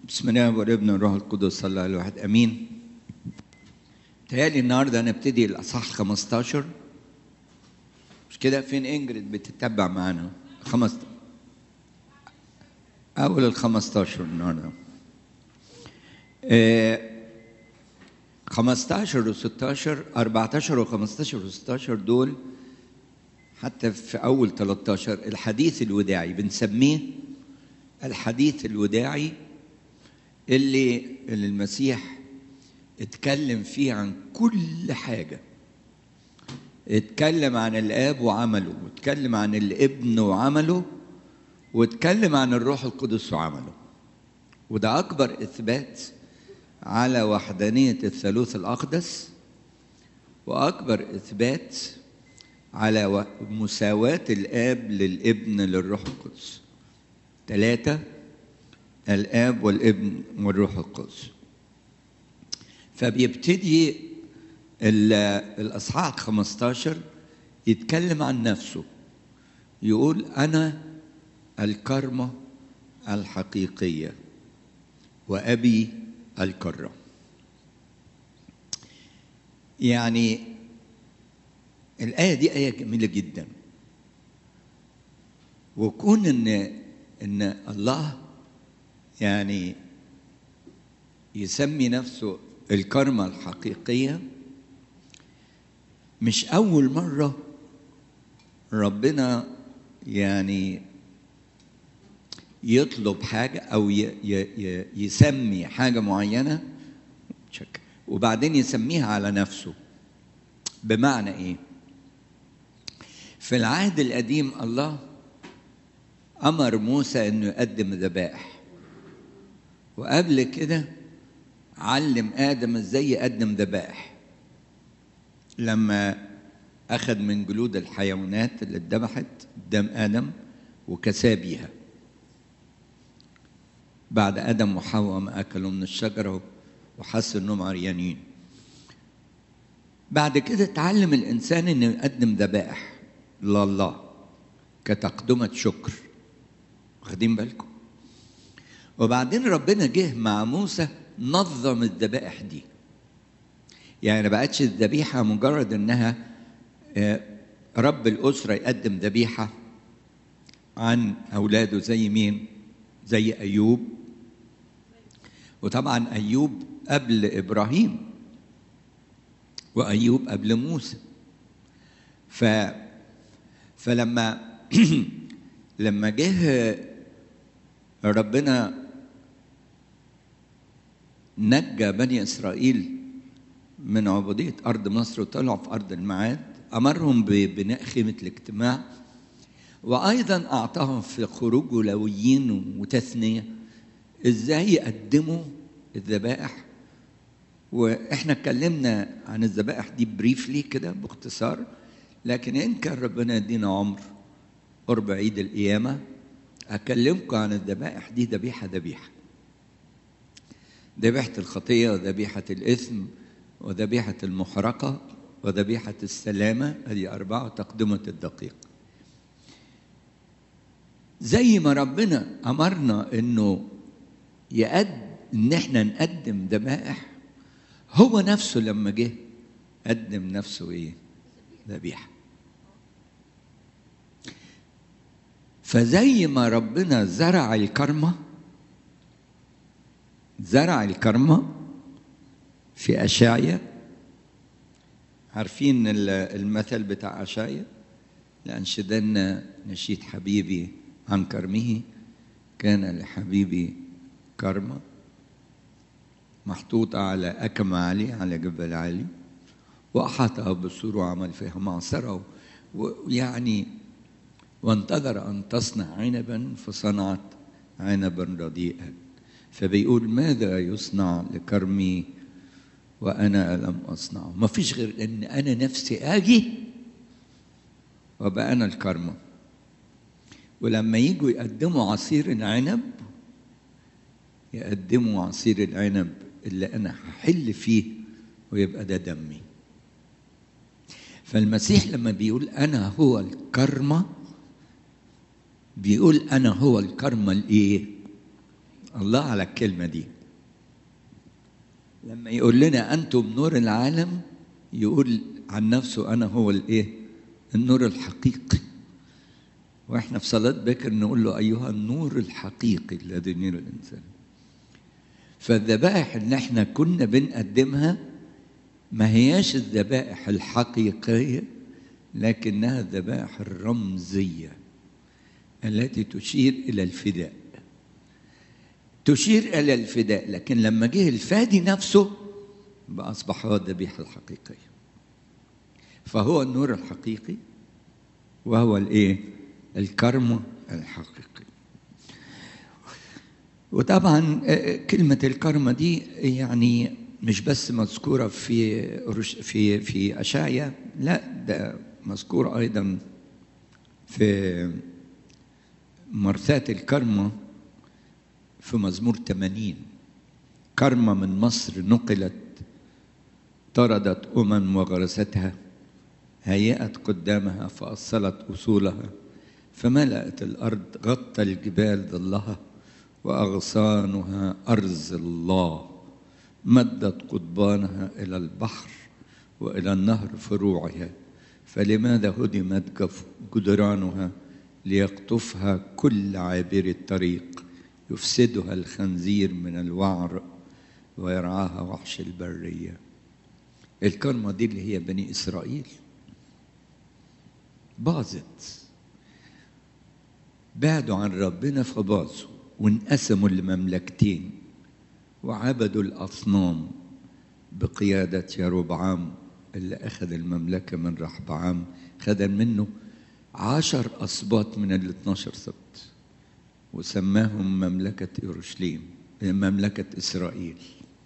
بسم الله والابن والروح القدس الله الواحد امين تهيألي النهارده هنبتدي الاصحاح 15 مش كده فين انجريد بتتبع معانا خمس اول ال 15 النهارده آه 15 و 16 14 و 15 و 16 دول حتى في اول 13 الحديث الوداعي بنسميه الحديث الوداعي اللي, اللي المسيح اتكلم فيه عن كل حاجة اتكلم عن الآب وعمله واتكلم عن الابن وعمله واتكلم عن الروح القدس وعمله وده أكبر إثبات على وحدانية الثالوث الأقدس وأكبر إثبات على مساواة الآب للابن للروح القدس ثلاثة الآب والابن والروح القدس فبيبتدي الأصحاح 15 يتكلم عن نفسه يقول أنا الكرمة الحقيقية وأبي الكرة يعني الآية دي آية جميلة جدا وكون إن إن الله يعني يسمي نفسه الكرمة الحقيقية مش أول مرة ربنا يعني يطلب حاجة أو يسمي حاجة معينة وبعدين يسميها على نفسه بمعنى إيه؟ في العهد القديم الله أمر موسى إنه يقدم ذبائح وقبل كده علم آدم إزاي يقدم ذبائح لما أخذ من جلود الحيوانات اللي اتذبحت قدام آدم وكساه بيها بعد آدم وحواء ما أكلوا من الشجرة وحسوا إنهم عريانين بعد كده اتعلم الإنسان إنه يقدم ذبائح لله كتقدمة شكر واخدين بالكم وبعدين ربنا جه مع موسى نظم الذبائح دي يعني ما بقتش الذبيحة مجرد إنها رب الأسرة يقدم ذبيحة عن أولاده زي مين؟ زي أيوب وطبعا أيوب قبل إبراهيم وأيوب قبل موسى ف فلما لما جه ربنا نجى بني اسرائيل من عبوديه ارض مصر وطلعوا في ارض الميعاد امرهم ببناء خيمه الاجتماع وايضا اعطاهم في خروج ولويين وتثنيه ازاي يقدموا الذبائح واحنا اتكلمنا عن الذبائح دي بريفلي كده باختصار لكن ان كان ربنا يدينا عمر قرب عيد القيامه اكلمكم عن الذبائح دي ذبيحه ذبيحه ذبيحة الخطية وذبيحة الإثم وذبيحة المحرقة وذبيحة السلامة هذه أربعة تقدمة الدقيق زي ما ربنا أمرنا إنه يقد إن إحنا نقدم ذبائح هو نفسه لما جه قدم نفسه إيه؟ ذبيحة فزي ما ربنا زرع الكرمه زرع الكرمة في أشعية عارفين المثل بتاع أشعية لأنشدن نشيد حبيبي عن كرمه كان لحبيبي كرمة محطوطة على أكم عالي على جبل عالي وأحاطها بسور وعمل فيها معصرة ويعني وانتظر أن تصنع عنبا فصنعت عنبا رديئا فبيقول ماذا يصنع لكرمي وانا لم اصنعه ما فيش غير ان انا نفسي اجي وابقى انا الكرمه ولما يجوا يقدموا عصير العنب يقدموا عصير العنب اللي انا هحل فيه ويبقى ده دمي فالمسيح لما بيقول انا هو الكرمه بيقول انا هو الكرمه الايه الله على الكلمة دي لما يقول لنا أنتم نور العالم يقول عن نفسه أنا هو الإيه النور الحقيقي وإحنا في صلاة بكر نقول له أيها النور الحقيقي الذي ينير الإنسان فالذبائح اللي احنا كنا بنقدمها ما هياش الذبائح الحقيقية لكنها الذبائح الرمزية التي تشير إلى الفداء تشير إلى الفداء لكن لما جه الفادي نفسه بقى أصبح هو الذبيحة الحقيقية فهو النور الحقيقي وهو الإيه؟ الكرم الحقيقي وطبعا كلمة الكرمة دي يعني مش بس مذكورة في في في أشعيا لا ده مذكور أيضا في مرثاة الكرمة في مزمور 80 كرمة من مصر نقلت طردت أمم وغرستها هيأت قدامها فأصلت أصولها فملأت الأرض غطى الجبال ظلها وأغصانها أرز الله مدت قضبانها إلى البحر وإلى النهر فروعها فلماذا هدمت جدرانها ليقطفها كل عابر الطريق يفسدها الخنزير من الوعر ويرعاها وحش البرية الكرمة دي اللي هي بني إسرائيل باظت بعدوا عن ربنا فباظوا وانقسموا لمملكتين وعبدوا الأصنام بقيادة يروبعام اللي أخذ المملكة من رحبعام خد منه عشر أسباط من ال 12 سبت وسماهم مملكة أورشليم مملكة إسرائيل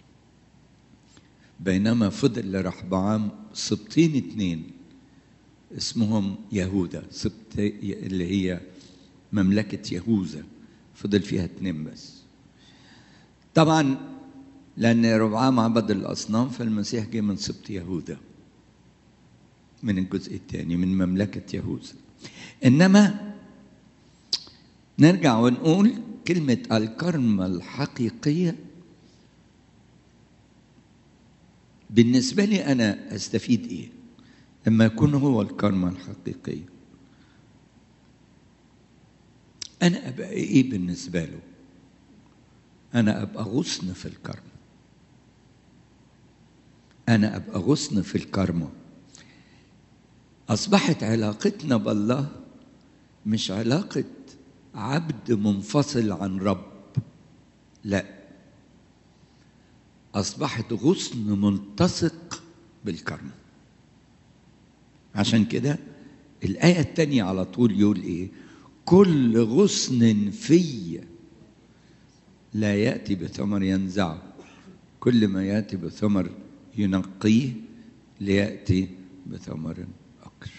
بينما فضل لرحبعام سبطين اتنين اسمهم يهوذا سبط اللي هي مملكة يهوذا فضل فيها اتنين بس طبعا لأن ربعام عبد الأصنام فالمسيح جه من سبط يهوذا من الجزء الثاني من مملكة يهوذا إنما نرجع ونقول كلمة الكرمة الحقيقية بالنسبة لي أنا أستفيد إيه؟ لما يكون هو الكرمة الحقيقية أنا أبقى إيه بالنسبة له؟ أنا أبقى غصن في الكرم أنا أبقى غصن في الكرمة أصبحت علاقتنا بالله مش علاقة عبد منفصل عن رب لا أصبحت غصن ملتصق بالكرم عشان كده الآية التانية على طول يقول إيه كل غصن في لا يأتي بثمر ينزعه كل ما يأتي بثمر ينقيه ليأتي بثمر أكثر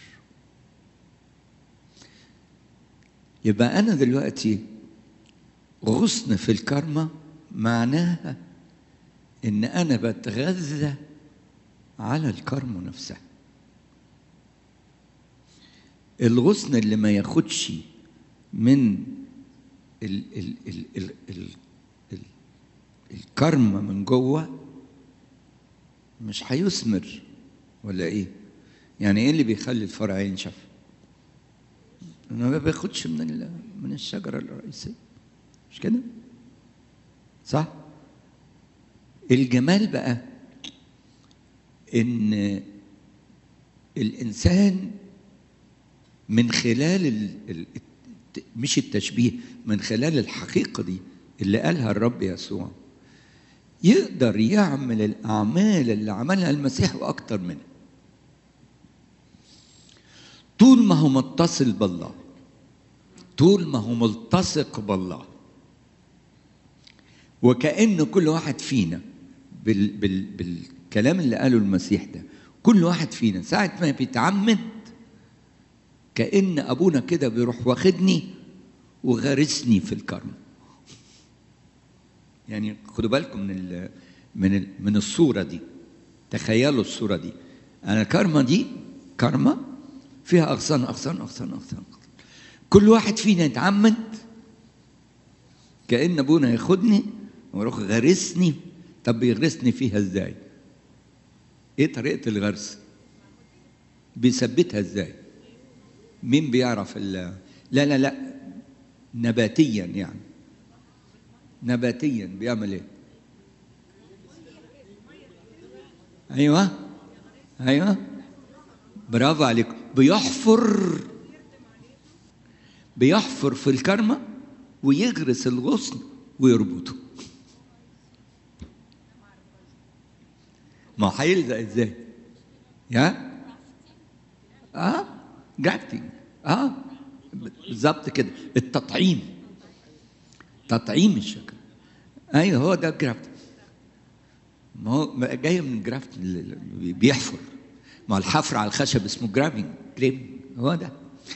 يبقى أنا دلوقتي غصن في الكرمة معناها إن أنا بتغذى على الكرمة نفسها الغصن اللي ما ياخدش من ال ال ال ال ال ال الكرمة من جوه مش هيثمر ولا ايه؟ يعني ايه اللي بيخلي الفرع ينشف؟ انه ما بياخدش من من الشجرة الرئيسية مش كده؟ صح؟ الجمال بقى ان الانسان من خلال ال ال مش التشبيه من خلال الحقيقة دي اللي قالها الرب يسوع يقدر يعمل الأعمال اللي عملها المسيح وأكتر منها طول ما هو متصل بالله طول ما هو ملتصق بالله وكأن كل واحد فينا بال بال بالكلام اللي قاله المسيح ده كل واحد فينا ساعة ما بيتعمد كأن أبونا كده بيروح واخدني وغارسني في الكرم يعني خدوا بالكم من ال من ال من الصورة دي تخيلوا الصورة دي أنا الكرمة دي كرمة فيها أغصان أغصان أغصان أغصان كل واحد فينا يتعمد كأن ابونا ياخدني ويروح غارسني طب بيغرسني فيها ازاي؟ ايه طريقة الغرس؟ بيثبتها ازاي؟ مين بيعرف ال لا لا لا نباتيا يعني نباتيا بيعمل ايه؟ ايوه ايوه برافو عليك بيحفر بيحفر في الكرمة ويغرس الغصن ويربطه ما هو هيلزق ازاي؟ يا اه جرافتنج اه بالظبط كده التطعيم تطعيم الشجر ايوه هو ده الجرافتنج ما هو جاي من جرافت اللي بيحفر ما الحفر على الخشب اسمه جرافينج جريفنج هو ده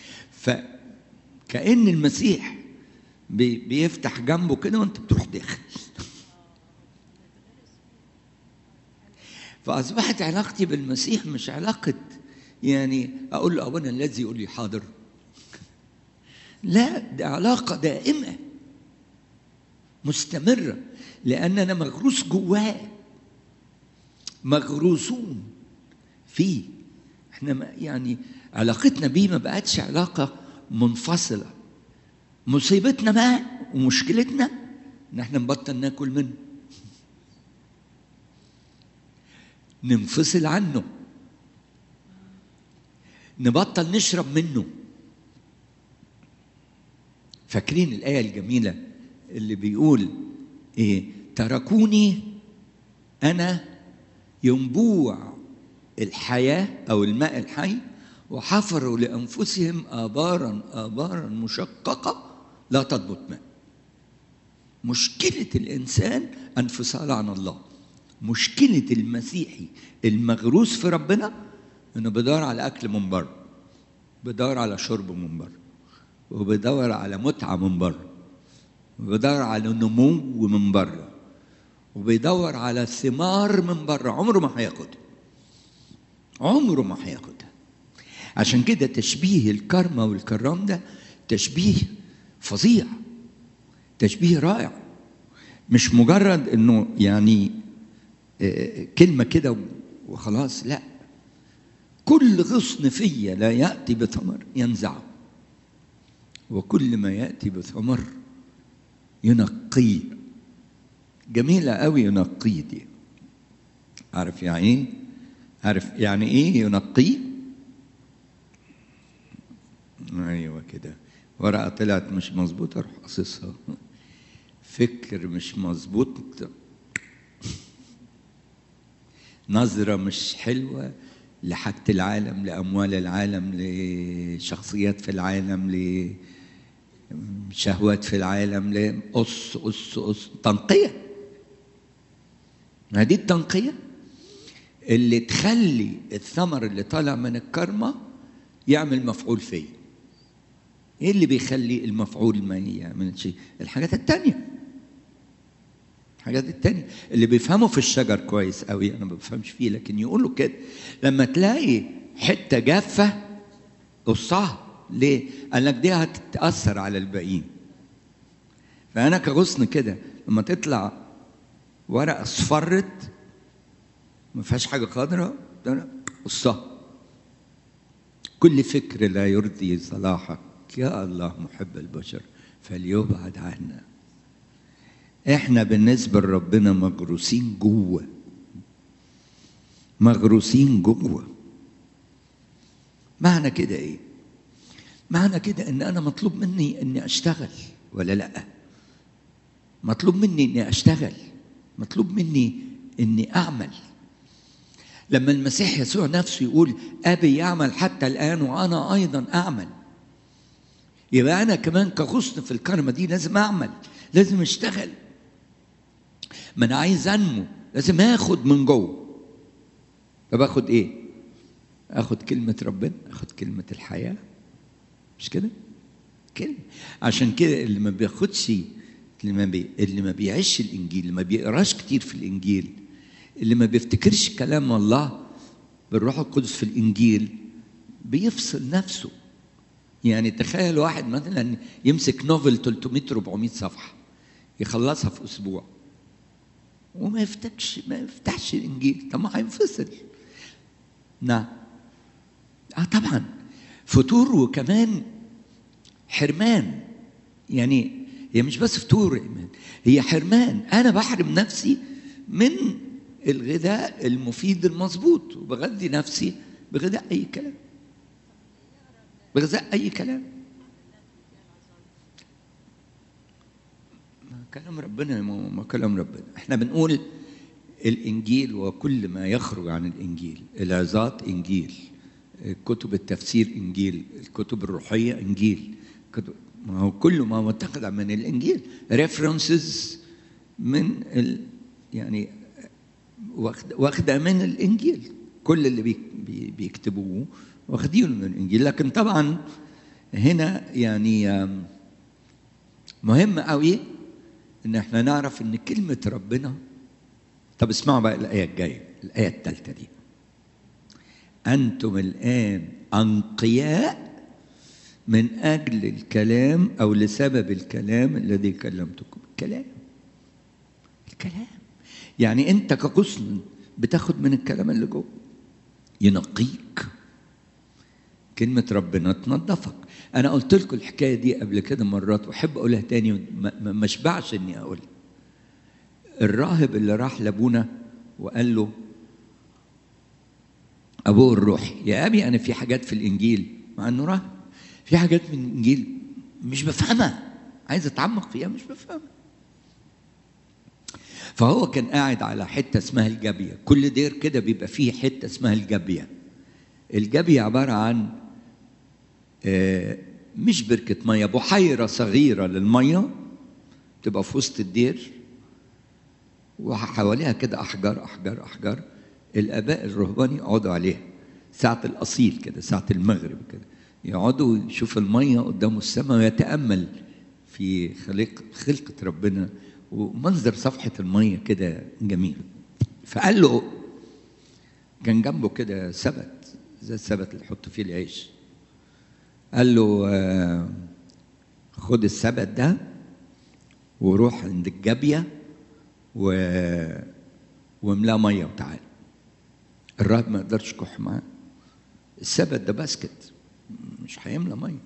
فكأن المسيح بي بيفتح جنبه كده وانت بتروح داخل فأصبحت علاقتي بالمسيح مش علاقة يعني أقول له أبونا الذي يقول لي حاضر لا ده علاقة دائمة مستمرة لأن أنا مغروس جواه مغروسون فيه احنا يعني علاقتنا بيه ما بقتش علاقة منفصلة مصيبتنا بقى ومشكلتنا ان احنا نبطل ناكل منه ننفصل عنه نبطل نشرب منه فاكرين الآية الجميلة اللي بيقول إيه تركوني أنا ينبوع الحياة أو الماء الحي وحفروا لأنفسهم آبارا آبارا مشققة لا تضبط ماء مشكلة الإنسان انفصال عن الله مشكلة المسيحي المغروس في ربنا إنه بيدور على أكل من بره بيدور على شرب من بره وبيدور على متعة من بره وبيدور على نمو من بره وبيدور على ثمار من بره عمره ما هياخدها عمره ما هياخدها عشان كده تشبيه الكرمة والكرام ده تشبيه فظيع تشبيه رائع مش مجرد انه يعني كلمة كده وخلاص لا كل غصن فيا لا يأتي بثمر ينزعه وكل ما يأتي بثمر ينقيه جميلة قوي ينقيه دي عارف يعني ايه عارف يعني ايه ينقيه ايوه كده ورقة طلعت مش مظبوطة اروح قصصها فكر مش مظبوط نظرة مش حلوة لحاجة العالم لأموال العالم لشخصيات في العالم لشهوات في العالم لقص قص قص تنقية ما دي التنقية اللي تخلي الثمر اللي طالع من الكرمة يعمل مفعول فيه ايه اللي بيخلي المفعول ما يعمل شيء الحاجات التانية الحاجات التانية اللي بيفهموا في الشجر كويس قوي انا ما بفهمش فيه لكن يقولوا كده لما تلاقي حتة جافة قصها ليه؟ قال لك دي هتتأثر على الباقيين فأنا كغصن كده لما تطلع ورقة اصفرت ما فيهاش حاجة خضراء ده قصها كل فكر لا يرضي صلاحك يا الله محب البشر فليبعد عنا احنا بالنسبه لربنا مغروسين جوه مغروسين جوه معنى كده ايه معنى كده ان انا مطلوب مني اني اشتغل ولا لا مطلوب مني اني اشتغل مطلوب مني اني اعمل لما المسيح يسوع نفسه يقول ابي يعمل حتى الان وانا ايضا اعمل يبقى انا كمان كغصن في الكرمه دي لازم اعمل لازم اشتغل ما انا عايز انمو لازم اخد من جوه طب اخد ايه اخد كلمه ربنا اخد كلمه الحياه مش كده كلمه عشان كده اللي ما بياخدش اللي ما, بي... اللي ما بيعيش الانجيل اللي ما بيقراش كتير في الانجيل اللي ما بيفتكرش كلام الله بالروح القدس في الانجيل بيفصل نفسه يعني تخيل واحد مثلا يمسك نوفل 300 400 صفحه يخلصها في اسبوع وما يفتحش ما يفتحش الانجيل طب ما هينفصل نعم اه طبعا فتور وكمان حرمان يعني هي مش بس فطور ايمان هي حرمان انا بحرم نفسي من الغذاء المفيد المظبوط وبغذي نفسي بغذاء اي كلام بغذاء اي كلام ما كلام ربنا ما ما كلام ربنا احنا بنقول الانجيل وكل ما يخرج عن الانجيل العظات انجيل كتب التفسير انجيل الكتب الروحيه انجيل كتب ما هو كل ما متخذ من الانجيل ريفرنسز من ال يعني واخده من الانجيل كل اللي بي بي بيكتبوه واخدينه من الانجيل لكن طبعا هنا يعني مهم قوي ان احنا نعرف ان كلمه ربنا طب اسمعوا بقى الايه الجايه الايه الثالثه دي انتم الان انقياء من اجل الكلام او لسبب الكلام الذي كلمتكم الكلام الكلام يعني انت كغصن بتاخد من الكلام اللي جوه ينقيك كلمة ربنا تنظفك أنا قلت لكم الحكاية دي قبل كده مرات وأحب أقولها تاني ما اشبعش إني أقولها الراهب اللي راح لأبونا وقال له أبوه الروحي يا أبي أنا في حاجات في الإنجيل مع إنه راهب في حاجات من الإنجيل مش بفهمها عايز أتعمق فيها مش بفهمها فهو كان قاعد على حته اسمها الجابيه كل دير كده بيبقى فيه حته اسمها الجابيه الجابيه عباره عن مش بركه ميه بحيره صغيره للميه تبقى في وسط الدير وحواليها كده احجار احجار احجار الاباء الرهبان يقعدوا عليها ساعه الاصيل كده ساعه المغرب كده يقعدوا يشوف الميه قدامه السماء ويتامل في خلق خلقه ربنا ومنظر صفحة المية كده جميل فقال له كان جنبه كده سبت زي السبت اللي يحط فيه العيش قال له آه خد السبت ده وروح عند الجابية و واملاه مية وتعال الراهب ما يقدرش يكح معاه السبت ده باسكت مش هيملى مية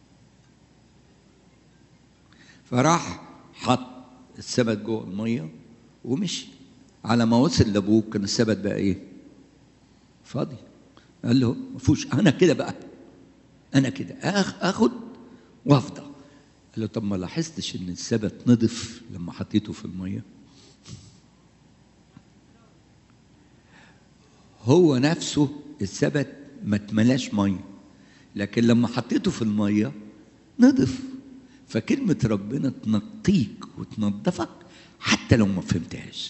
فراح حط السبت جوه الميه ومشي على ما وصل لابوه كان السبت بقى ايه؟ فاضي قال له ما فيهوش انا كده بقى انا كده اخد وافضل قال له طب ما لاحظتش ان السبت نضف لما حطيته في الميه هو نفسه السبت ما اتملاش ميه لكن لما حطيته في الميه نضف فكلمة ربنا تنقيك وتنظفك حتى لو ما فهمتهاش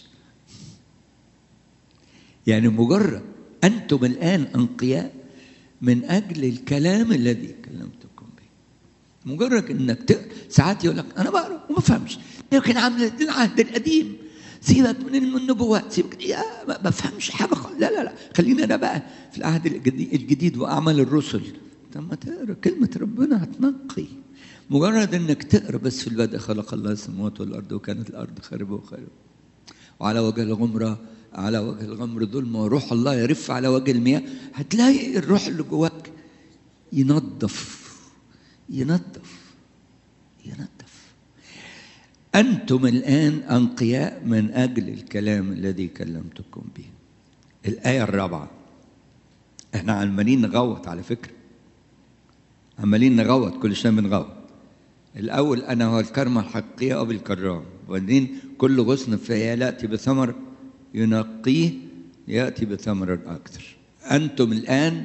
يعني مجرد أنتم الآن أنقياء من أجل الكلام الذي كلمتكم به مجرد انك تقرا ساعات يقول لك انا بقرا وما فهمش يمكن عامل العهد القديم سيبك من النبوات سيبك يا ما بفهمش حاجه خالص لا لا لا خلينا انا بقى في العهد الجديد واعمال الرسل طب ما تقرا كلمه ربنا هتنقي مجرد انك تقرا بس في البدء خلق الله السماوات والارض وكانت الارض خاربه وخاربه وعلى وجه الغمره على وجه الغمر ظلمه وروح الله يرف على وجه المياه هتلاقي الروح اللي جواك ينظف ينظف ينظف انتم الان انقياء من اجل الكلام الذي كلمتكم به الايه الرابعه احنا عمالين نغوط على فكره عمالين نغوط كل شويه بنغوط الاول انا هو الكرمه الحقيقيه ابو الكرام وبعدين كل غصن فيا ياتي بثمر ينقيه ياتي بثمر اكثر انتم الان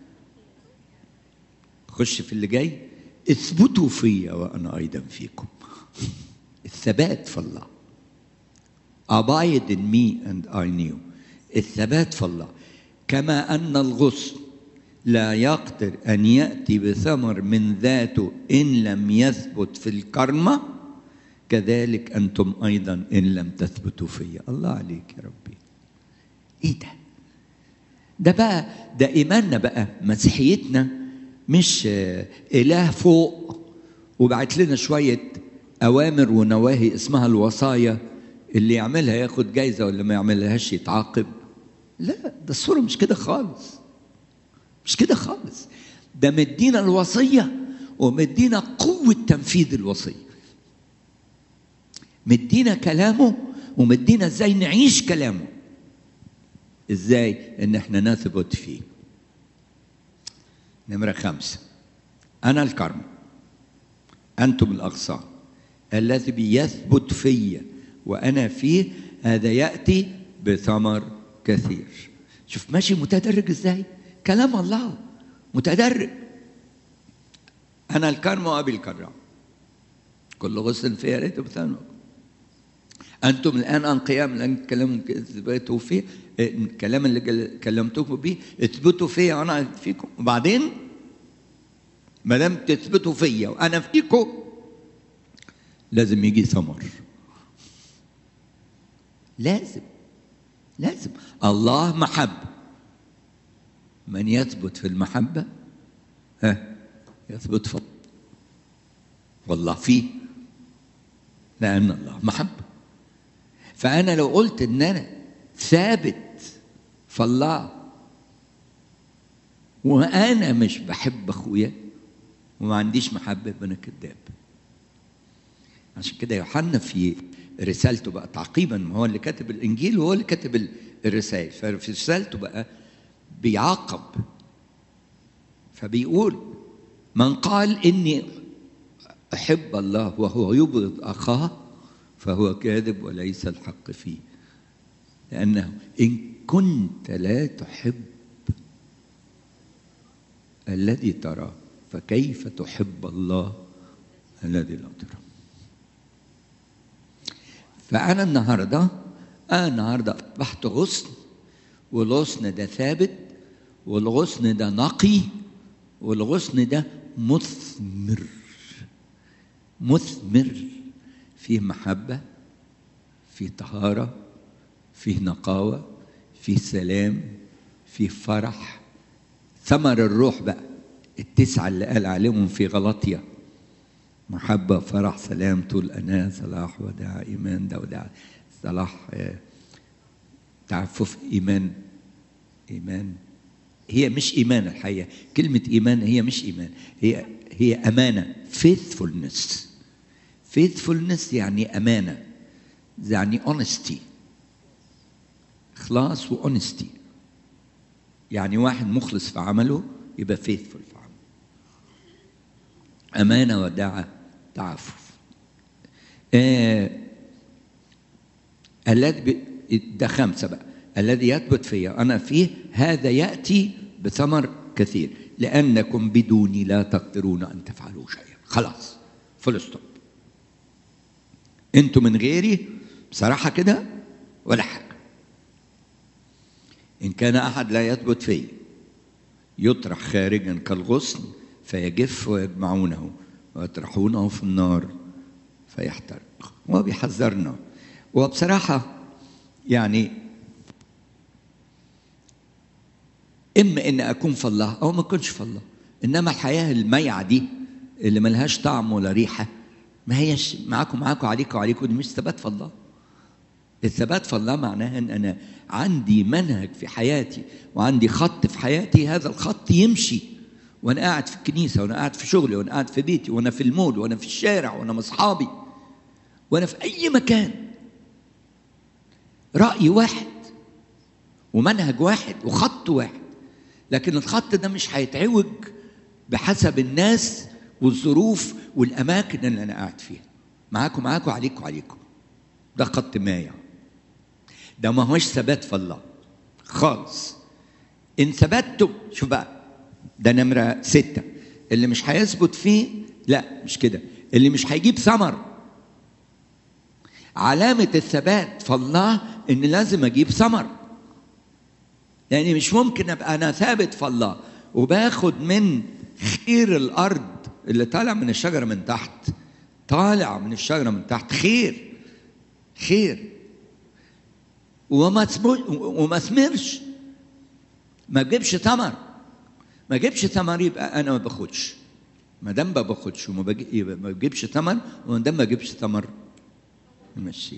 خش في اللي جاي اثبتوا فيا وانا ايضا فيكم الثبات في الله abide in me and I knew الثبات في الله كما ان الغصن لا يقدر ان ياتي بثمر من ذاته ان لم يثبت في الكرمه كذلك انتم ايضا ان لم تثبتوا فيا الله عليك يا ربي ايه ده ده بقى ده ايماننا بقى مسيحيتنا مش اله فوق وبعت لنا شويه أوامر ونواهي اسمها الوصايا اللي يعملها ياخد جايزة ولا ما يعملهاش يتعاقب لا ده الصورة مش كده خالص مش كده خالص ده مدينا الوصية ومدينا قوة تنفيذ الوصية مدينا كلامه ومدينا ازاي نعيش كلامه ازاي ان احنا نثبت فيه نمرة خمسة أنا الكرم أنتم الأغصان الذي بيثبت في وأنا فيه هذا يأتي بثمر كثير شوف ماشي متدرج ازاي كلام الله متدرج أنا الكرم وأبي الكرام كل غصن فيها ريت بثمر أنتم الآن عن قيام لأن كلام اثبتوا فيه الكلام اللي كلمتكم به اثبتوا فيا وأنا فيكم وبعدين ما دام تثبتوا فيا وأنا فيكم لازم يجي ثمر لازم لازم الله محبة من يثبت في المحبة ها يثبت في والله فيه لأن الله محبة فأنا لو قلت إن أنا ثابت في الله وأنا مش بحب أخويا وما عنديش محبة يبقى أنا كذاب عشان كده يوحنا في رسالته بقى تعقيبا ما هو اللي كاتب الإنجيل وهو اللي كاتب الرسائل ففي رسالته بقى بيعاقب فبيقول من قال إني أحب الله وهو يبغض أخاه فهو كاذب وليس الحق فيه لأنه إن كنت لا تحب الذي تراه فكيف تحب الله الذي لا تراه فأنا النهاردة أنا النهاردة أصبحت غصن والغصن ده ثابت والغصن ده نقي والغصن ده مثمر مثمر فيه محبة فيه طهارة فيه نقاوة فيه سلام فيه فرح ثمر الروح بقى التسعة اللي قال عليهم في غلطية محبة فرح سلام طول أناة صلاح وداع إيمان ده وداع صلاح تعفف إيمان إيمان هي مش إيمان الحقيقة كلمة إيمان هي مش إيمان هي هي أمانة faithfulness faithfulness يعني أمانة يعني honesty إخلاص و honesty يعني واحد مخلص في عمله يبقى faithful في عمله أمانة وداعة تعفف آه الذي ده خمسة بقى الذي يثبت فيا أنا فيه هذا يأتي بثمر كثير لأنكم بدوني لا تقدرون أن تفعلوا شيئا خلاص فول ستوب انتوا من غيري بصراحة كده ولا حاجة إن كان أحد لا يثبت في يطرح خارجا كالغصن فيجف ويجمعونه ويطرحونه في النار فيحترق هو بيحذرنا وبصراحة يعني إما إن أكون في الله أو ما أكونش في الله إنما الحياة الميعة دي اللي ملهاش طعم ولا ريحة ما هيش معاكم معاكم عليكم وعليكم دي مش ثبات في الله الثبات في الله معناها ان انا عندي منهج في حياتي وعندي خط في حياتي هذا الخط يمشي وانا قاعد في الكنيسه وانا قاعد في شغلي وانا قاعد في بيتي وانا في المول وانا في الشارع وانا مع اصحابي وانا في اي مكان راي واحد ومنهج واحد وخط واحد لكن الخط ده مش هيتعوج بحسب الناس والظروف والاماكن اللي انا قاعد فيها معاكم معاكم عليكم عليكم ده خط مايع ده ما هوش ثبات في الله خالص ان ثبتتم شوف بقى ده نمرة ستة اللي مش هيثبت فيه لا مش كده اللي مش هيجيب ثمر علامة الثبات في الله إن لازم أجيب ثمر يعني مش ممكن أبقى أنا ثابت في الله وباخد من خير الأرض اللي طالع من الشجرة من تحت طالع من الشجرة من تحت خير خير وما وما ثمرش ما جيبش ثمر ما جيبش ثمر يبقى انا ما باخدش ما دام ما باخدش وما بجي- يبقى ما بجيبش ثمر وما دام ما بجيبش ثمر نمشيه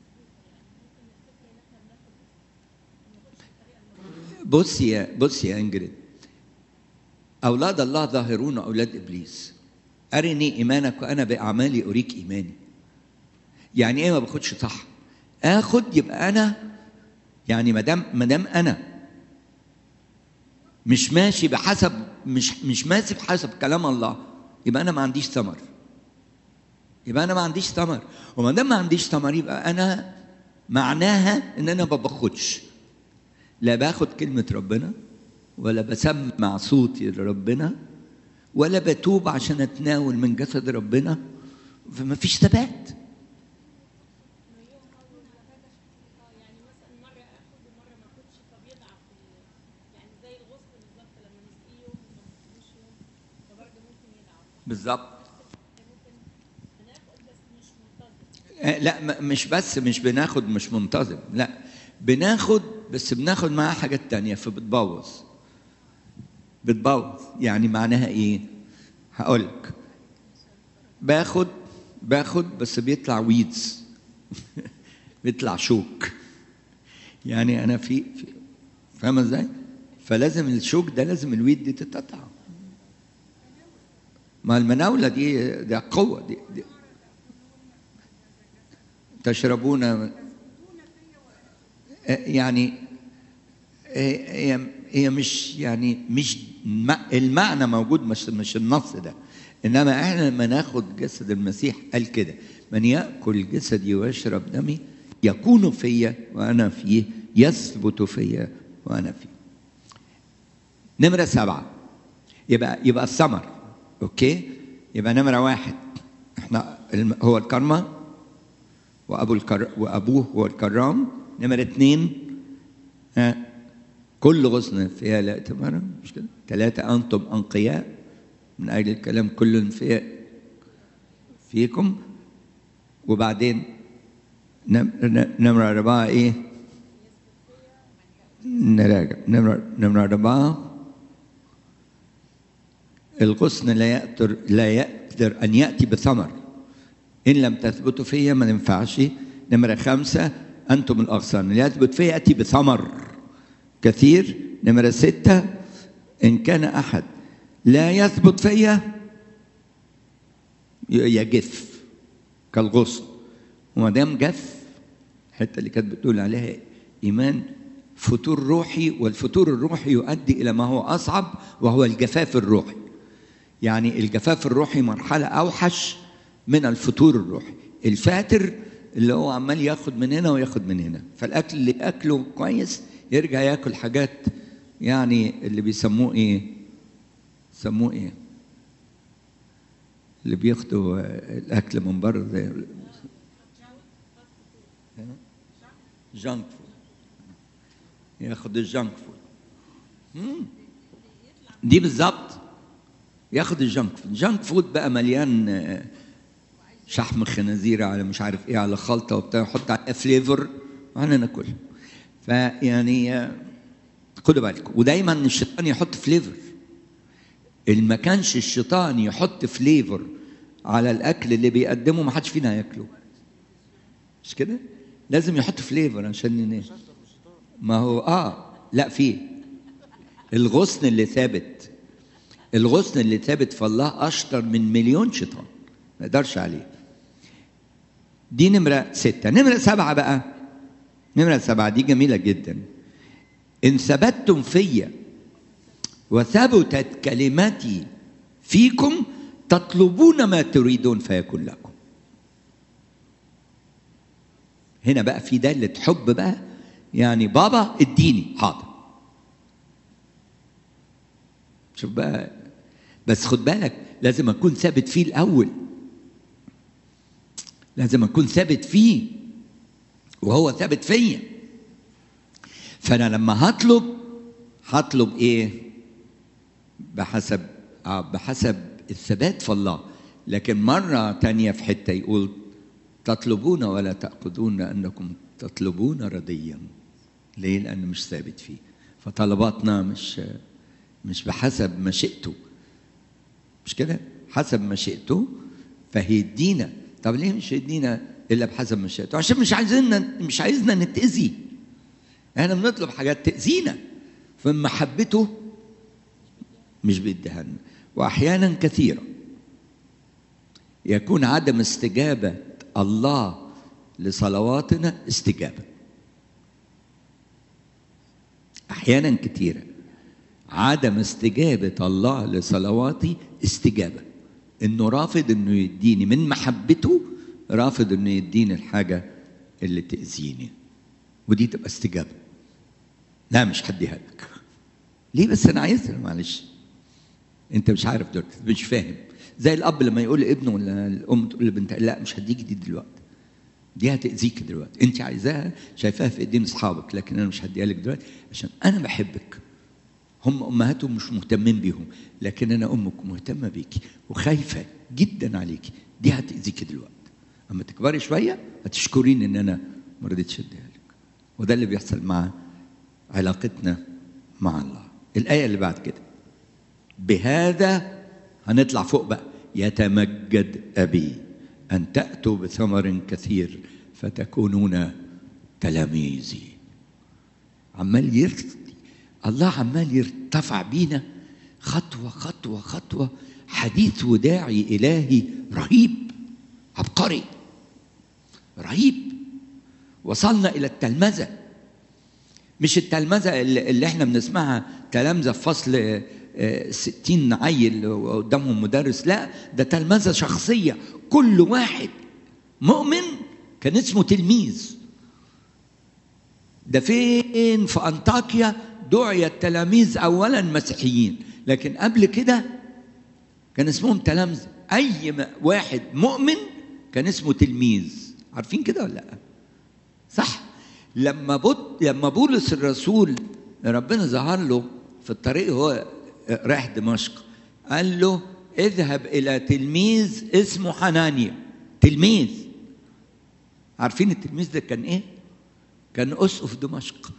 بص يا بص يا انجريد اولاد الله ظاهرون اولاد ابليس ارني ايمانك وانا باعمالي اريك ايماني يعني ايه ما باخدش صح اخد يبقى انا يعني ما دام ما دام انا مش ماشي بحسب مش مش ماشي بحسب كلام الله يبقى انا ما عنديش ثمر يبقى انا ما عنديش ثمر وما دام ما عنديش ثمر يبقى انا معناها ان انا ما باخدش لا باخد كلمة ربنا ولا بسمع صوتي لربنا ولا بتوب عشان اتناول من جسد ربنا فما فيش ثبات يعني مثلا مره اخد ومره ما اخدش فبيضعف ال- يعني زي الغصن بالظبط لما نسقيه يوم وما نسقيهوش يوم فبرضه ممكن يضعف بالظبط ممكن بناخد بس مش منتظم آه، لا م- مش بس مش بناخد مش منتظم لا بناخد بس بناخد معاها حاجات تانية فبتبوظ بتبوظ يعني معناها ايه هقول لك باخد باخد بس بيطلع ويدز بيطلع شوك يعني انا في, في فاهمه ازاي فلازم الشوك ده لازم الويد دي تتقطع ما المناولة دي ده قوة دي, دي تشربون آه، يعني آه، هي هي مش يعني مش الم- المعنى موجود مش مش النص ده انما احنا لما ناخد جسد المسيح قال كده من ياكل جسدي ويشرب دمي يكون فيا وانا فيه يثبت فيا وانا فيه نمره سبعه يبقى يبقى الثمر اوكي يبقى نمره واحد احنا الم- هو الكرمه وابو الكر... وابوه هو الكرام نمره اثنين ها كل غصن فيها لا ثمر مش كده ثلاثه انتم انقياء من اجل الكلام كل انفياء فيكم وبعدين نم... ن- نمره اربعه ايه نراجع نمره نمره اربعه الغصن لا يقدر لا يقدر ان ياتي بثمر ان لم تثبتوا فيا ما ينفعش نمره خمسه انتم الاغصان اللي يثبت فيا ياتي بثمر كثير نمره سته ان كان احد لا يثبت فيا ي- يجف كالغصن وما دام جف الحته اللي كانت بتقول عليها ايمان فتور روحي والفتور الروحي يؤدي الى ما هو اصعب وهو الجفاف الروحي يعني الجفاف الروحي مرحله اوحش من الفتور الروحي الفاتر اللي هو عمال ياخد من هنا وياخد من هنا فالاكل اللي اكله كويس يرجع ياكل حاجات يعني اللي بيسموه ايه سموه ايه اللي بياخدوا آه، الاكل من بره زي جانك فود ياخد الجانك فود مم. دي بالظبط ياخد الجانك فود الجانك فود بقى مليان آه، شحم خنازير على مش عارف ايه على خلطه وبتاع يحط عليها فليفر واحنا ناكلها فيعني آه، خدوا بالكم ودايما الشيطان يحط فليفر اللي ما كانش الشيطان يحط فليفر على الاكل اللي بيقدمه ما حدش فينا هياكله مش كده لازم يحط فليفر عشان ننام ما هو اه لا فيه الغصن اللي ثابت الغصن اللي ثابت في الله اشطر من مليون شيطان ما يقدرش عليه دي نمرة ستة نمرة سبعة بقى نمرة سبعة دي جميلة جدا إن ثبتتم فيا وثبتت كلمتي فيكم تطلبون ما تريدون فيكون لكم هنا بقى في دالة حب بقى يعني بابا اديني حاضر شوف بقى بس خد بالك لازم اكون ثابت فيه الاول لازم اكون ثابت فيه وهو ثابت فيا فانا لما هطلب هطلب ايه بحسب آه بحسب الثبات في الله لكن مرة تانية في حتة يقول تطلبون ولا تأخذون لأنكم تطلبون رديا ليه؟ لأنه مش ثابت فيه فطلباتنا مش مش بحسب مشيئته مش كده؟ حسب مشيئته فهيدينا طب ليه مش هيدينا الا بحسب مشيئته عشان مش عايزيننا مش عايزنا نتاذي احنا بنطلب حاجات تاذينا فمن محبته مش بيديها لنا واحيانا كثيره يكون عدم استجابه الله لصلواتنا استجابه احيانا كثيره عدم استجابه الله لصلواتي استجابه انه رافض انه يديني من محبته رافض انه يديني الحاجه اللي تاذيني ودي تبقى استجابه لا مش هديها لك ليه بس انا عايزها معلش انت مش عارف دلوقتي مش فاهم زي الاب لما يقول لابنه ولا الام تقول لبنتها لا مش هديك دي دلوقتي دي هتاذيك دلوقتي انت عايزاها شايفاها في ايدين اصحابك لكن انا مش هديها لك دلوقتي عشان انا بحبك هم امهاتهم مش مهتمين بيهم لكن انا امك مهتمه بيكي وخايفه جدا عليكي دي هتاذيكي دلوقتي اما تكبري شويه هتشكرين ان انا ما رضيتش اديها لك وده اللي بيحصل مع علاقتنا مع الله الايه اللي بعد كده بهذا هنطلع فوق بقى يتمجد ابي ان تاتوا بثمر كثير فتكونون تلاميذي عمال يرتقي الله عمال يرتفع بينا خطوه خطوه خطوه حديث وداعي الهي رهيب عبقري رهيب وصلنا الى التلمذه مش التلمذه اللي اللي احنا بنسمعها تلامذه في فصل آه، ستين عيل وقدامهم مدرس لا ده تلمذه شخصيه كل واحد مؤمن كان اسمه تلميذ ده فين في انطاكيا دعي التلاميذ اولا مسيحيين لكن قبل كده كان اسمهم تلامذه اي م- واحد مؤمن كان اسمه تلميذ عارفين كده ولا لا صح لما بط... لما بولس الرسول ربنا ظهر له في الطريق هو رايح دمشق قال له اذهب الى تلميذ اسمه حنانيا تلميذ عارفين التلميذ ده كان ايه كان اسقف دمشق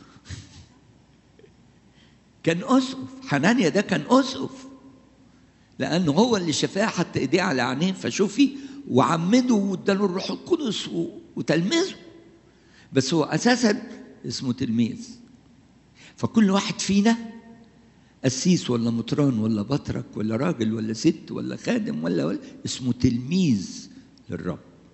كان اسقف حنانيا ده كان اسقف لانه هو اللي شفاه حتى ايديه على عينيه فشوفي وعمده واداله الروح القدس و- وتلمذه بس هو اساسا اسمه تلميذ فكل واحد فينا قسيس ولا مطران ولا بطرك ولا راجل ولا ست ولا خادم ولا, ولا اسمه تلميذ للرب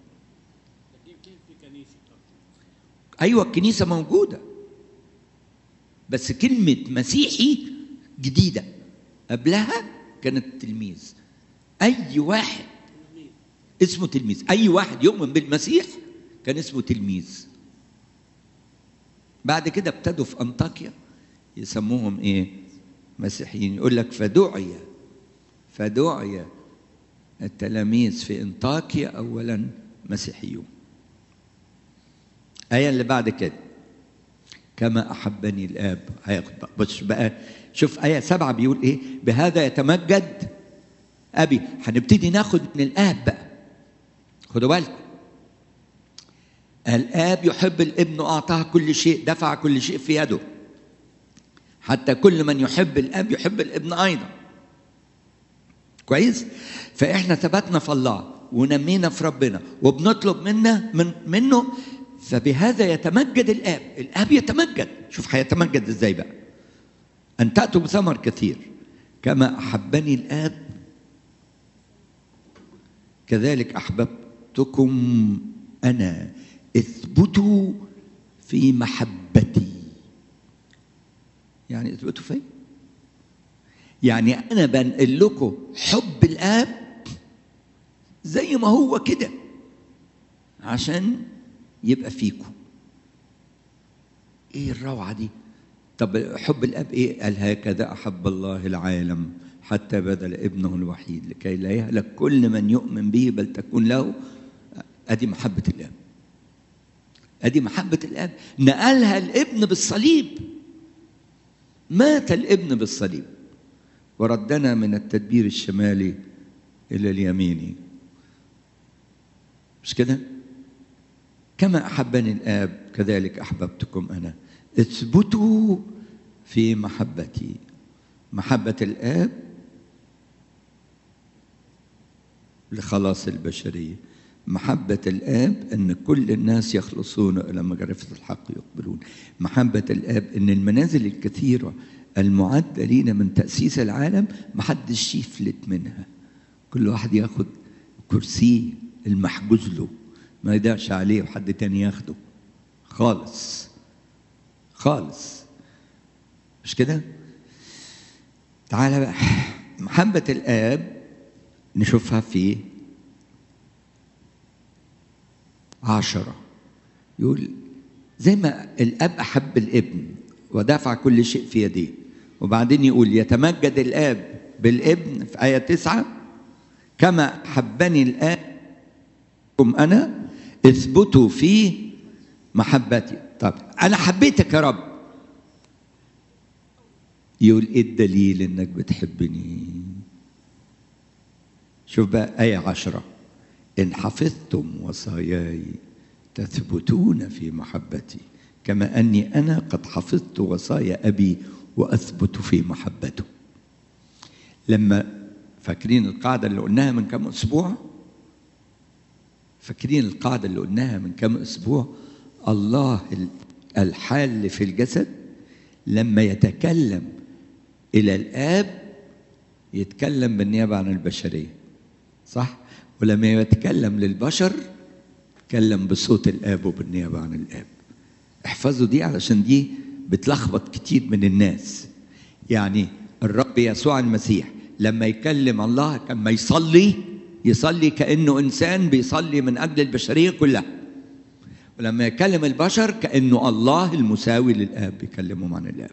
ايوه الكنيسه موجوده بس كلمه مسيحي جديده قبلها كانت تلميذ اي واحد اسمه تلميذ اي واحد يؤمن بالمسيح كان اسمه تلميذ بعد كده ابتدوا في انطاكيا يسموهم ايه مسيحيين يقول لك فدعي فدعي التلاميذ في انطاكيا اولا مسيحيون ايه اللي بعد كده كما احبني الاب هياخد بقى بص بقى شوف ايه سبعه بيقول ايه بهذا يتمجد ابي هنبتدي ناخد من الاب بقى خدوا بالكم الاب يحب الابن اعطاه كل شيء دفع كل شيء في يده حتى كل من يحب الاب يحب الابن ايضا كويس فاحنا ثبتنا في الله ونمينا في ربنا وبنطلب منا من منه فبهذا يتمجد الاب الاب يتمجد شوف هيتمجد ازاي بقى ان تاتوا بثمر كثير كما احبني الاب كذلك احببتكم انا اثبتوا في محبتي يعني اثبتوا فين يعني انا بنقل لكم حب الاب زي ما هو كده عشان يبقى فيكم ايه الروعه دي طب حب الاب ايه قال هكذا احب الله العالم حتى بذل ابنه الوحيد لكي لا يهلك كل من يؤمن به بل تكون له ادي محبه الاب ادي محبه الاب نقلها الابن بالصليب مات الابن بالصليب وردنا من التدبير الشمالي الى اليميني مش كده كما احبني الاب كذلك احببتكم انا اثبتوا في محبتي محبه الاب لخلاص البشرية محبة الآب أن كل الناس يخلصون إلى معرفة الحق يقبلون محبة الآب أن المنازل الكثيرة المعدة لينا من تأسيس العالم محدش يفلت منها كل واحد ياخد كرسيه المحجوز له ما يضيعش عليه وحد تاني ياخده خالص خالص مش كده تعالى بقى محبة الآب نشوفها في عشرة يقول زي ما الأب أحب الابن ودفع كل شيء في يديه وبعدين يقول يتمجد الآب بالابن في آية تسعة كما حبني الآب أنا اثبتوا في محبتي طب أنا حبيتك يا رب يقول ايه الدليل انك بتحبني شوف بقى آية عشرة إن حفظتم وصاياي تثبتون في محبتي كما أني أنا قد حفظت وصايا أبي وأثبت في محبته لما فاكرين القاعدة اللي قلناها من كم أسبوع فاكرين القاعدة اللي قلناها من كم أسبوع الله الحال في الجسد لما يتكلم إلى الآب يتكلم بالنيابة عن البشرية صح؟ ولما يتكلم للبشر يتكلم بصوت الآب وبالنيابة عن الآب احفظوا دي علشان دي بتلخبط كتير من الناس يعني الرب يسوع المسيح لما يكلم الله لما يصلي يصلي كأنه إنسان بيصلي من أجل البشرية كلها ولما يكلم البشر كأنه الله المساوي للآب بيكلمهم عن الآب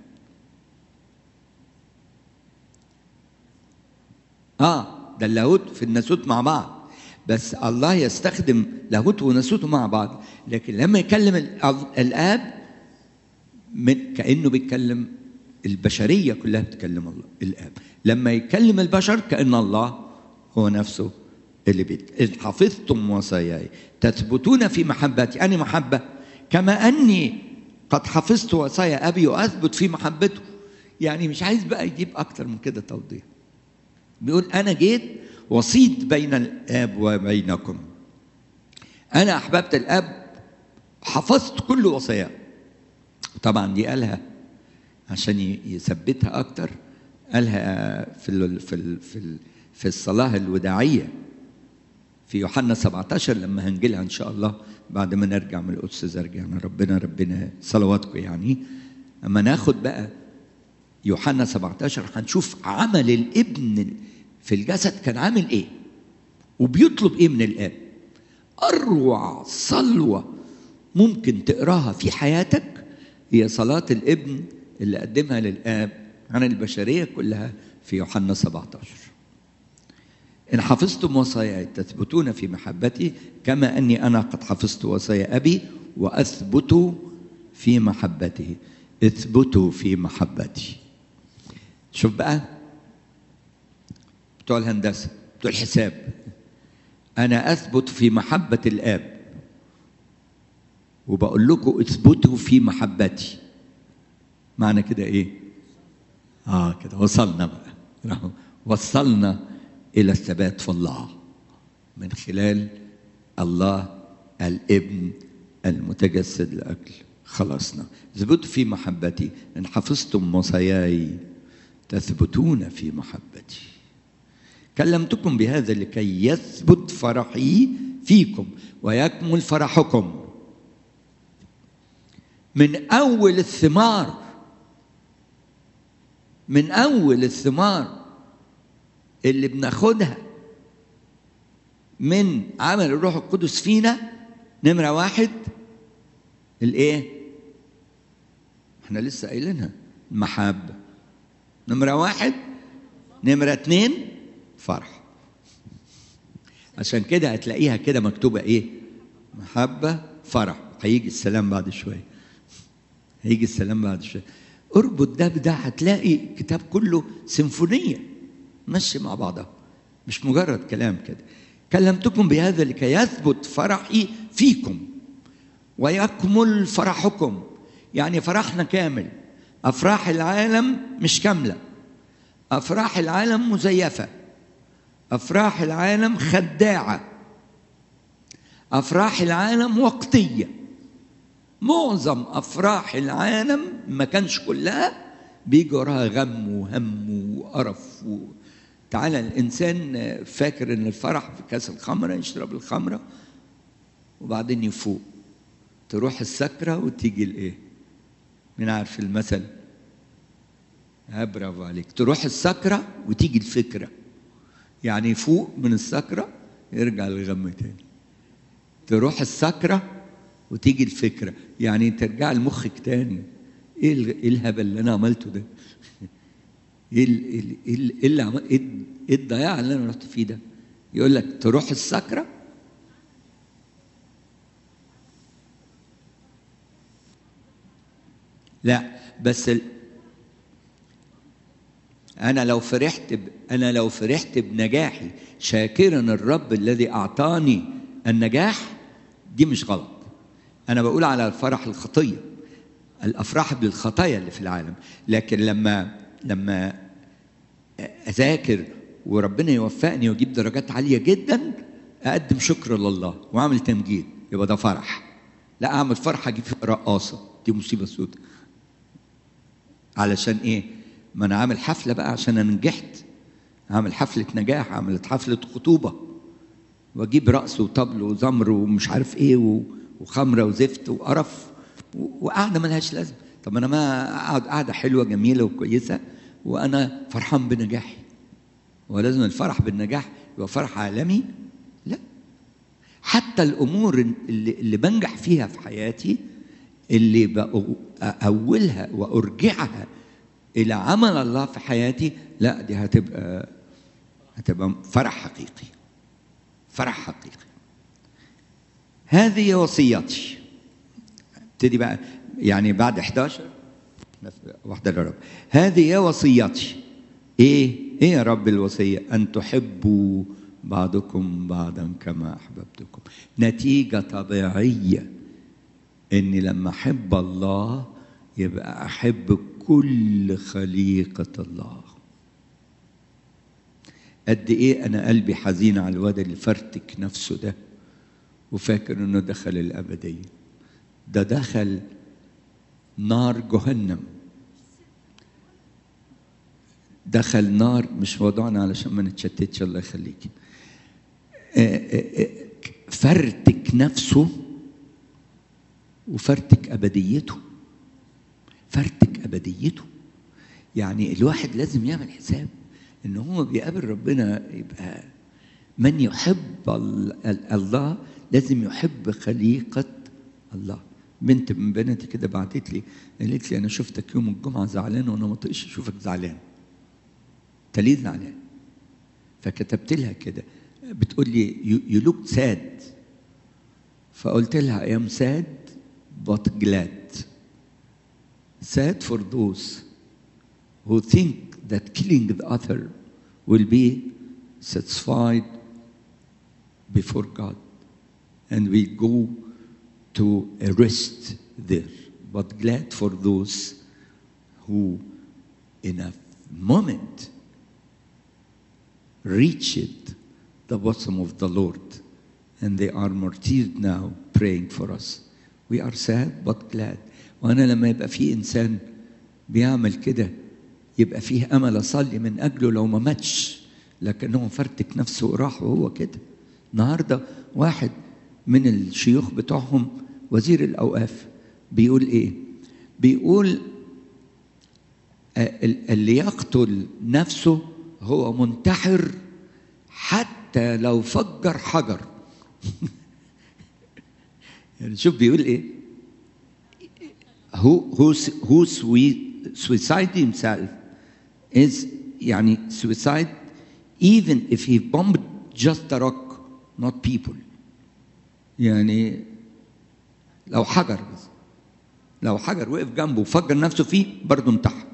آه ده اللاهوت في الناسوت مع بعض بس الله يستخدم لاهوت وناسوته مع بعض لكن لما يكلم الآب من كأنه بيتكلم البشرية كلها بتكلم الله الآب لما يكلم البشر كأن الله هو نفسه اللي بيت إن حفظتم وصاياي تثبتون في محبتي أنا محبة كما أني قد حفظت وصايا أبي وأثبت في محبته يعني مش عايز بقى يجيب أكتر من كده توضيح بيقول أنا جيت وسيط بين الآب وبينكم أنا أحببت الآب حفظت كل وصاياه طبعا دي قالها عشان يثبتها أكتر قالها في ال في ال في ال في الصلاة الوداعية في يوحنا 17 لما هنجيلها إن شاء الله بعد ما نرجع من القدس زرجعنا ربنا ربنا صلواتكم يعني أما ناخد بقى يوحنا 17 هنشوف عمل الابن في الجسد كان عامل ايه وبيطلب ايه من الاب اروع صلوه ممكن تقراها في حياتك هي صلاه الابن اللي قدمها للاب عن البشريه كلها في يوحنا 17 إن حفظتم وصاياي تثبتون في محبتي كما أني أنا قد حفظت وصايا أبي وأثبت في محبته اثبتوا في محبتي شوف بقى بتوع الهندسة بتوع الحساب أنا أثبت في محبة الآب وبقول لكم اثبتوا في محبتي معنى كده إيه؟ آه كده وصلنا بقى وصلنا إلى الثبات في الله من خلال الله الابن المتجسد لأجل خلصنا اثبتوا في محبتي إن حفظتم وصاياي تثبتون في محبتي كلمتكم بهذا لكي يثبت فرحي فيكم ويكمل فرحكم من أول الثمار من أول الثمار اللي بناخدها من عمل الروح القدس فينا نمرة واحد الايه؟ احنا لسه قايلينها المحبة نمرة واحد نمرة اتنين فرح عشان كده هتلاقيها كده مكتوبة ايه؟ محبة فرح هيجي السلام بعد شوية هيجي السلام بعد شوية اربط ده بده هتلاقي كتاب كله سيمفونية ماشي مع بعضها مش مجرد كلام كده كلمتكم بهذا لكي يثبت فرحي فيكم ويكمل فرحكم يعني فرحنا كامل افراح العالم مش كامله افراح العالم مزيفه افراح العالم خداعه افراح العالم وقتيه معظم افراح العالم ما كانش كلها بيجي وراها غم وهم وقرف و... تعالى الانسان فاكر ان الفرح في كاس الخمره يشرب الخمره وبعدين يفوق تروح السكره وتيجي الايه مين عارف المثل ها برافو عليك تروح السكره وتيجي الفكره يعني يفوق من السكره يرجع للغم تاني تروح السكره وتيجي الفكره يعني ترجع لمخك تاني ايه ال- إيه الهبل اللي انا عملته ده ايه ال- إيه ال- إيه ال- إيه اللي عمل ايه ال- إيه الضياع اللي انا رحت فيه ده يقول لك تروح السكره لا بس ال... انا لو فرحت ب... انا لو فرحت بنجاحي شاكرا الرب الذي اعطاني النجاح دي مش غلط انا بقول على الفرح الخطيه الافراح بالخطايا اللي في العالم لكن لما لما اذاكر وربنا يوفقني واجيب درجات عاليه جدا اقدم شكر لله واعمل تمجيد يبقى ده فرح لا اعمل فرح اجيب فيها رقاصه دي مصيبه سودة علشان ايه ما انا عامل حفله بقى عشان انا نجحت عامل حفله نجاح عملت حفله خطوبه واجيب رقص وطبل وزمر ومش عارف ايه و- وخمره وزفت وقرف و- وقعده ملهاش لازمه طب انا ما اقعد قعده حلوه جميله وكويسه وانا فرحان بنجاحي ولازم الفرح بالنجاح يبقى فرح عالمي لا حتى الامور اللي, اللي بنجح فيها في حياتي اللي بأ- اولها وارجعها الى عمل الله في حياتي لا دي هتبقى هتبقى فرح حقيقي فرح حقيقي هذه وصيتي ابتدي بقى يعني بعد 11 واحدة للرب هذه وصيتي ايه ايه يا رب الوصية ان تحبوا بعضكم بعضا كما احببتكم نتيجة طبيعية اني لما احب الله يبقى احب كل خليقة الله قد ايه انا قلبي حزين على الواد اللي فرتك نفسه ده وفاكر انه دخل الابديه ده دخل نار جهنم دخل نار مش موضوعنا علشان ما نتشتتش الله يخليك آه، آه، آه، فرتك نفسه وفرتك ابديته فرتك ابديته يعني الواحد لازم يعمل حساب ان هو بيقابل ربنا يبقى من يحب ال- ال- الله لازم يحب خليقة الله بنت من بناتي كده بعتت لي قالت لي انا شفتك يوم الجمعة زعلان وانا ما طقش اشوفك زعلان انت ليه زعلان فكتبت لها كده بتقول لي you, you look sad فقلت لها I am sad but glad sad for those who think that killing the other will be satisfied before God and we go to a rest there. But glad for those who, in a moment, reached the bosom of the Lord and they are martyred now praying for us. We are sad but glad. وأنا لما يبقى في إنسان بيعمل كده يبقى فيه أمل أصلي من أجله لو ما ماتش لكنه فرتك نفسه وراح وهو كده النهارده واحد من الشيوخ بتوعهم وزير الأوقاف بيقول إيه؟ بيقول آه، ال- اللي يقتل نفسه هو منتحر حتى لو فجر حجر يعني شوف بيقول ايه who who who sui- suicide himself is يعني suicide even if he bombed just a rock not people يعني لو حجر بس لو حجر وقف جنبه وفجر نفسه فيه برضه انتحر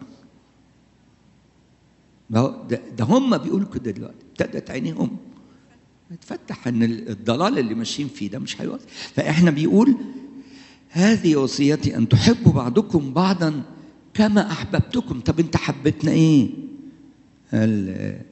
ما هو ده, ده هم بيقولوا كده دلوقتي ابتدت عينيهم تفتح ان الضلال اللي ماشيين فيه ده مش هيوصل فاحنا بيقول هذه وصيتي ان تحبوا بعضكم بعضا كما احببتكم طب انت حبيتنا ايه قال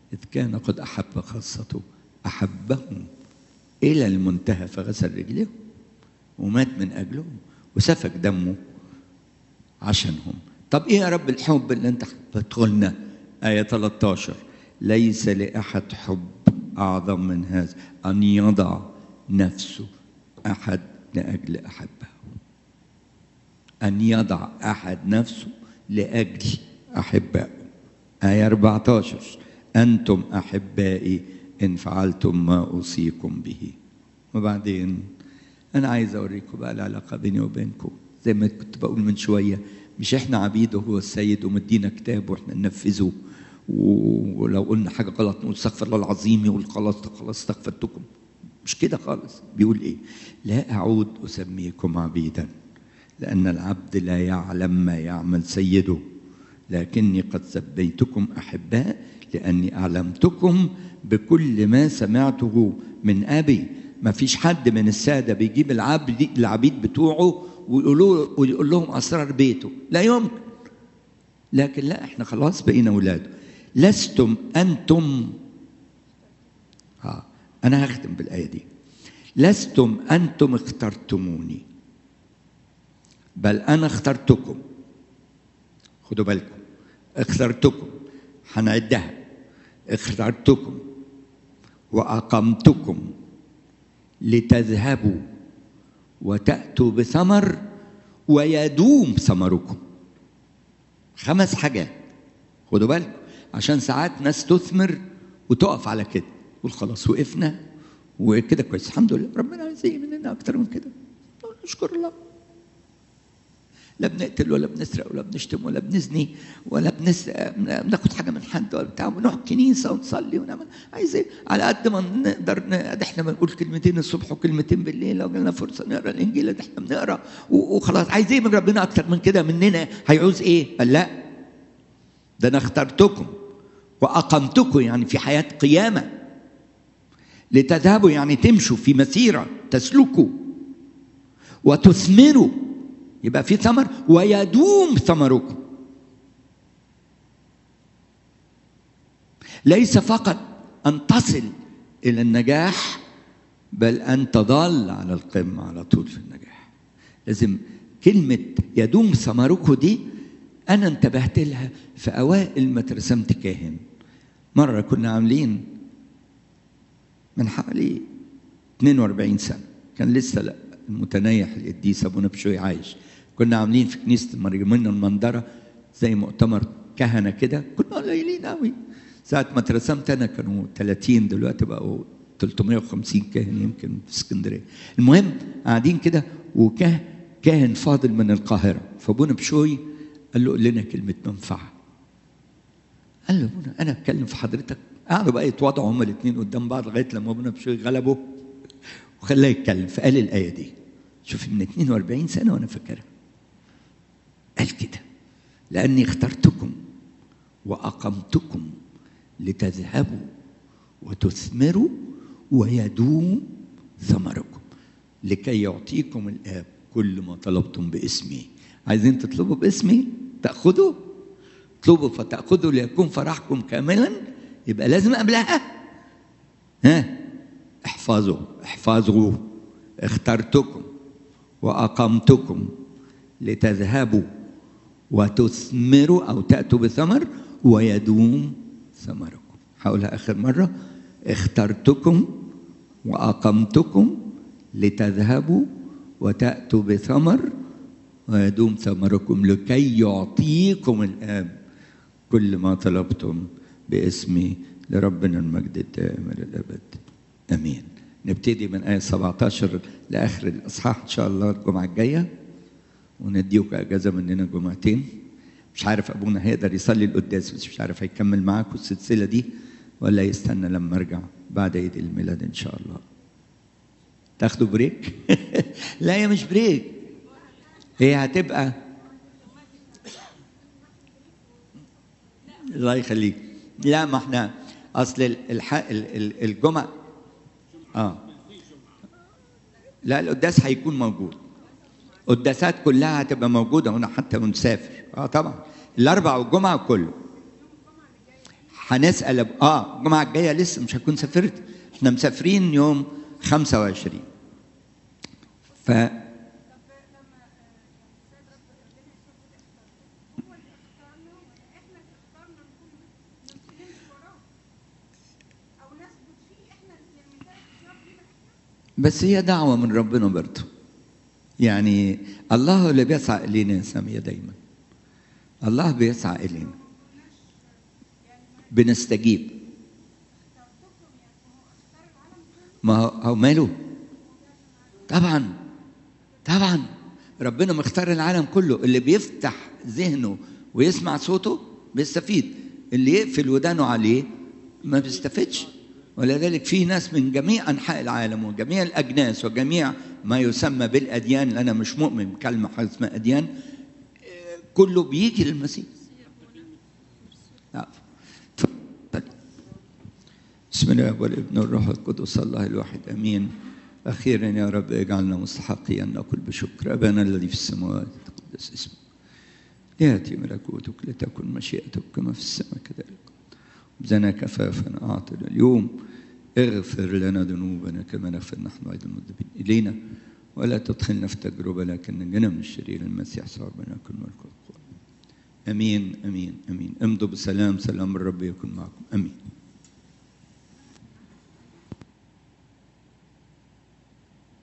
إذ كان قد أحب خاصته أحبهم إلى المنتهى فغسل رجليهم ومات من أجلهم وسفك دمه عشانهم طب إيه يا رب الحب اللي أنت حبته لنا آية 13 ليس لأحد حب أعظم من هذا أن يضع نفسه أحد لأجل أحبه أن يضع أحد نفسه لأجل أحبائه آية 14 أنتم أحبائي إن فعلتم ما أوصيكم به وبعدين أنا عايز أوريكم بقى العلاقة بيني وبينكم زي ما كنت بقول من شوية مش إحنا عبيده هو السيد ومدينا كتاب وإحنا ننفذه ولو قلنا حاجة غلط نقول استغفر الله العظيم يقول خلاص خلاص استغفرتكم مش كده خالص بيقول إيه لا أعود أسميكم عبيدا لأن العبد لا يعلم ما يعمل سيده لكني قد سميتكم أحباء لأني أعلمتكم بكل ما سمعته من أبي ما فيش حد من السادة بيجيب العبد العبيد بتوعه ويقولوا ويقول لهم أسرار بيته لا يمكن لكن لا احنا خلاص بقينا أولاده لستم أنتم ها أنا هختم بالآية دي لستم أنتم اخترتموني بل أنا اخترتكم خدوا بالكم اخترتكم هنعدها اخترتكم وأقمتكم لتذهبوا وتأتوا بثمر ويدوم ثمركم خمس حاجات خدوا بالكم عشان ساعات ناس تثمر وتقف على كده تقول خلاص وقفنا وكده كويس الحمد لله ربنا عايز ايه مننا اكتر من كده نقول نشكر الله لا بنقتل ولا بنسرق ولا بنشتم ولا بنزني ولا بنس... بناخد حاجه من حد ولا بتاع ونروح الكنيسه ونصلي ونعمل عايز ايه على قد ما نقدر ن... احنا بنقول كلمتين الصبح وكلمتين بالليل لو جالنا فرصه نقرا الانجيل ده احنا بنقرا و... وخلاص عايز ايه من ربنا اكتر من كده مننا هيعوز ايه؟ قال لا ده انا اخترتكم واقمتكم يعني في حياه قيامه لتذهبوا يعني تمشوا في مسيره تسلكوا وتثمروا يبقى في ثمر ويدوم ثمركم ليس فقط ان تصل الى النجاح بل ان تظل على القمه على طول في النجاح لازم كلمه يدوم ثمركم دي انا انتبهت لها في اوائل ما ترسمت كاهن مره كنا عاملين من حوالي 42 سنه كان لسه لا المتنيح القديس ابونا بشوي عايش كنا عاملين في كنيسه مريمين المندره زي مؤتمر كهنه كده كنا قليلين قوي ساعه ما اترسمت انا كانوا 30 دلوقتي بقوا 350 كاهن يمكن في اسكندريه المهم قاعدين كده وكاه كاهن فاضل من القاهره فابونا بشوي قال له قول لنا كلمه منفعه قال له ابونا انا اتكلم في حضرتك قعدوا بقى يتواضعوا هما الاثنين قدام بعض لغايه لما ابونا بشوي غلبه وخلاه يتكلم فقال الايه دي شوفي من 42 سنه وانا فاكرها قال كده لاني اخترتكم واقمتكم لتذهبوا وتثمروا ويدوم ثمركم لكي يعطيكم الاب كل ما طلبتم باسمي عايزين تطلبوا باسمي تاخذوا اطلبوا فتاخذوا ليكون فرحكم كاملا يبقى لازم قبلها ها احفظوا احفظوا اخترتكم واقمتكم لتذهبوا وتثمروا او تاتوا بثمر ويدوم ثمركم هقولها اخر مره اخترتكم واقمتكم لتذهبوا وتاتوا بثمر ويدوم ثمركم لكي يعطيكم الاب كل ما طلبتم باسمي لربنا المجد الدائم الى الابد امين نبتدي من آية 17 لآخر الإصحاح إن شاء الله الجمعة الجاية ونديكم أجازة مننا جمعتين مش عارف أبونا هيقدر يصلي القداس بس مش عارف هيكمل معاكم السلسلة دي ولا يستنى لما أرجع بعد عيد الميلاد إن شاء الله تاخدوا بريك؟ لا هي مش بريك هي هتبقى الله يخليك لا ما احنا اصل الح... الجمعه اه لا القداس هيكون موجود القداسات كلها هتبقى موجوده هنا حتى ونسافر اه طبعا الاربع والجمعه كله هنسال أب- اه الجمعه الجايه لسه مش هكون سافرت احنا مسافرين يوم 25 ف بس هي دعوة من ربنا برضه يعني الله هو اللي بيسعى إلينا يا سامية دايما الله بيسعى إلينا بنستجيب ما هو هو ماله طبعا طبعا ربنا مختار العالم كله اللي بيفتح ذهنه ويسمع صوته بيستفيد اللي يقفل ودانه عليه ما بيستفدش ولذلك في ناس من جميع انحاء العالم وجميع الاجناس وجميع ما يسمى بالاديان اللي انا مش مؤمن بكلمه حاجه اسمها اديان آه، كله بيجي للمسيح آه. اتفضل. بسم الله والابن والروح القدس الله الواحد امين اخيرا يا رب اجعلنا مستحقين ان نقول بشكر ابانا الذي في السماوات تقدس اسمك لياتي ملكوتك لتكن مشيئتك كما في السماء كذلك زنا كفافا اعطنا اليوم اغفر لنا ذنوبنا كما نغفر نحن ايضا المذنبين الينا ولا تدخلنا في تجربه لكن نجنا من الشرير المسيح صاحبنا كل ملك والقوه امين امين امين امضوا بسلام سلام الرب يكن معكم امين